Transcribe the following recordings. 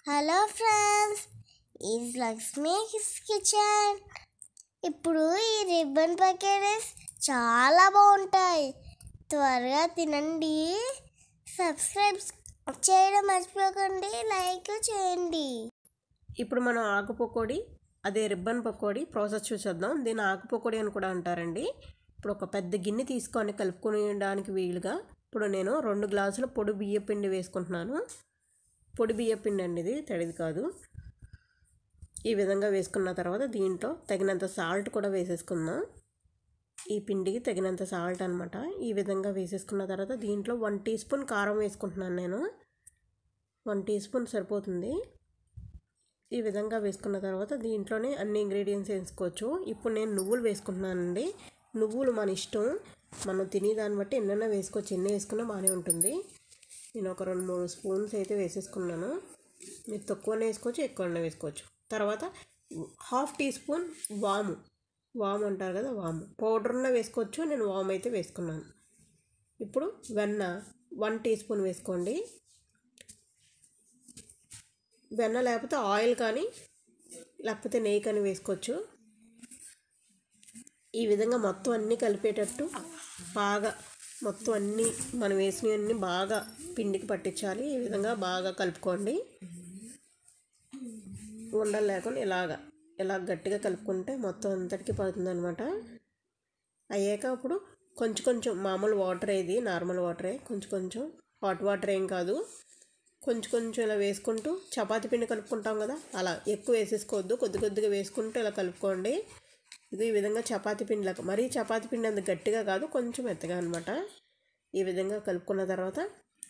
hello friends is Lakshmi kitchen ఇప్పుడు ఈ ribbon packets చాలా బాగుంటాయి త్వరగా తినండి సబ్స్క్రైబ్ చేయడం మర్చిపోకండి లైక్ చేయండి ఇప్పుడు మనం ఆకు పకోడీ అదే రిబ్బన్ పకోడీ ప్రాసెస్ చూసేద్దాం దీన్ని ఆకు పకోడీ అని కూడా అంటారండి ఇప్పుడు ఒక పెద్ద గిన్నె తీసుకొని కలుపుకోవడానికి వీలుగా ఇప్పుడు నేను రెండు గ్లాసుల పొడి బియ్య పిండి వేసుకుంటున్నాను పొడి బియ్య పిండి అండి ఇది తడిది కాదు ఈ విధంగా వేసుకున్న తర్వాత దీంట్లో తగినంత సాల్ట్ కూడా వేసేసుకుందాం ఈ పిండికి తగినంత సాల్ట్ అనమాట ఈ విధంగా వేసేసుకున్న తర్వాత దీంట్లో వన్ టీ స్పూన్ కారం వేసుకుంటున్నాను నేను వన్ టీ స్పూన్ సరిపోతుంది ఈ విధంగా వేసుకున్న తర్వాత దీంట్లోనే అన్ని ఇంగ్రీడియంట్స్ వేసుకోవచ్చు ఇప్పుడు నేను నువ్వులు వేసుకుంటున్నానండి నువ్వులు మన ఇష్టం మనం తినే దాన్ని బట్టి ఎన్నైనా వేసుకోవచ్చు ఎన్ని వేసుకున్నా బాగానే ఉంటుంది నేను ఒక రెండు మూడు స్పూన్స్ అయితే వేసేసుకున్నాను మీరు తక్కువనే వేసుకోవచ్చు ఎక్కువనే వేసుకోవచ్చు తర్వాత హాఫ్ టీ స్పూన్ వాము వాము అంటారు కదా వాము పౌడర్న వేసుకోవచ్చు నేను వాము అయితే వేసుకున్నాను ఇప్పుడు వెన్న వన్ టీ స్పూన్ వేసుకోండి వెన్న లేకపోతే ఆయిల్ కానీ లేకపోతే నెయ్యి కానీ వేసుకోవచ్చు ఈ విధంగా మొత్తం అన్నీ కలిపేటట్టు బాగా మొత్తం అన్నీ మనం వేసినవన్నీ బాగా పిండికి పట్టించాలి ఈ విధంగా బాగా కలుపుకోండి ఉండలు లేకుండా ఇలాగా ఇలా గట్టిగా కలుపుకుంటే మొత్తం అంతటికి పడుతుంది అనమాట అయ్యాక అప్పుడు కొంచెం కొంచెం మామూలు వాటర్ ఇది నార్మల్ వాటరే కొంచెం కొంచెం హాట్ వాటర్ ఏం కాదు కొంచెం కొంచెం ఇలా వేసుకుంటూ చపాతీ పిండి కలుపుకుంటాం కదా అలా ఎక్కువ వేసేసుకోవద్దు కొద్ది కొద్దిగా వేసుకుంటూ ఇలా కలుపుకోండి ఇది ఈ విధంగా చపాతీ పిండిలాగా మరీ చపాతీ పిండి అంత గట్టిగా కాదు కొంచెం మెత్తగా అనమాట ఈ విధంగా కలుపుకున్న తర్వాత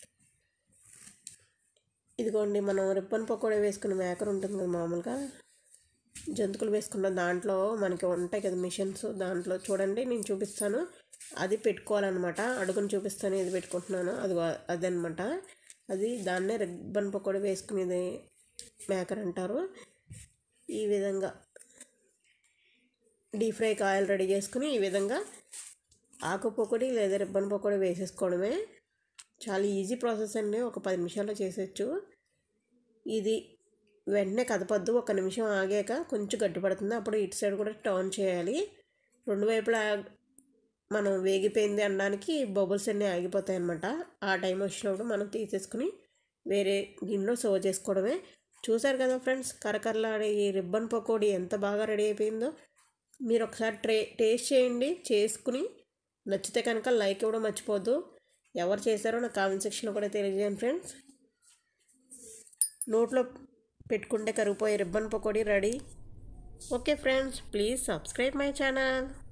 ఇదిగోండి మనం రిబ్బన్ పకోడీ వేసుకున్న మేకర్ ఉంటుంది కదా మామూలుగా జంతుకులు వేసుకున్న దాంట్లో మనకి ఉంటాయి కదా మిషన్స్ దాంట్లో చూడండి నేను చూపిస్తాను అది పెట్టుకోవాలన్నమాట అడుగును చూపిస్తాను ఇది పెట్టుకుంటున్నాను అది అదనమాట అది దాన్నే రిబ్బన్ పకోడీ వేసుకునేది మేకర్ అంటారు ఈ విధంగా డీప్ ఫ్రైకి ఆయిల్ రెడీ చేసుకుని ఈ విధంగా ఆకు పకోడీ లేదా రిబ్బన్ పకోడీ వేసేసుకోవడమే చాలా ఈజీ ప్రాసెస్ అండి ఒక పది నిమిషాల్లో చేసేయచ్చు ఇది వెంటనే కదపద్దు ఒక నిమిషం ఆగాక కొంచెం గట్టిపడుతుంది అప్పుడు ఇటు సైడ్ కూడా టర్న్ చేయాలి రెండు వైపులా మనం వేగిపోయింది అనడానికి బబుల్స్ అన్నీ ఆగిపోతాయి అన్నమాట ఆ టైం వచ్చినప్పుడు మనం తీసేసుకుని వేరే గిన్నెలో సర్వ్ చేసుకోవడమే చూసారు కదా ఫ్రెండ్స్ కరకరలాడే ఈ రిబ్బన్ పకోడీ ఎంత బాగా రెడీ అయిపోయిందో మీరు ఒకసారి ట్రే టేస్ట్ చేయండి చేసుకుని నచ్చితే కనుక లైక్ ఇవ్వడం మర్చిపోద్దు ఎవరు చేశారో నా కామెంట్ సెక్షన్లో కూడా తెలియజేయండి ఫ్రెండ్స్ నోట్లో పెట్టుకుంటే కరిగిపోయే ribbon pakoda ready okay friends please subscribe my channel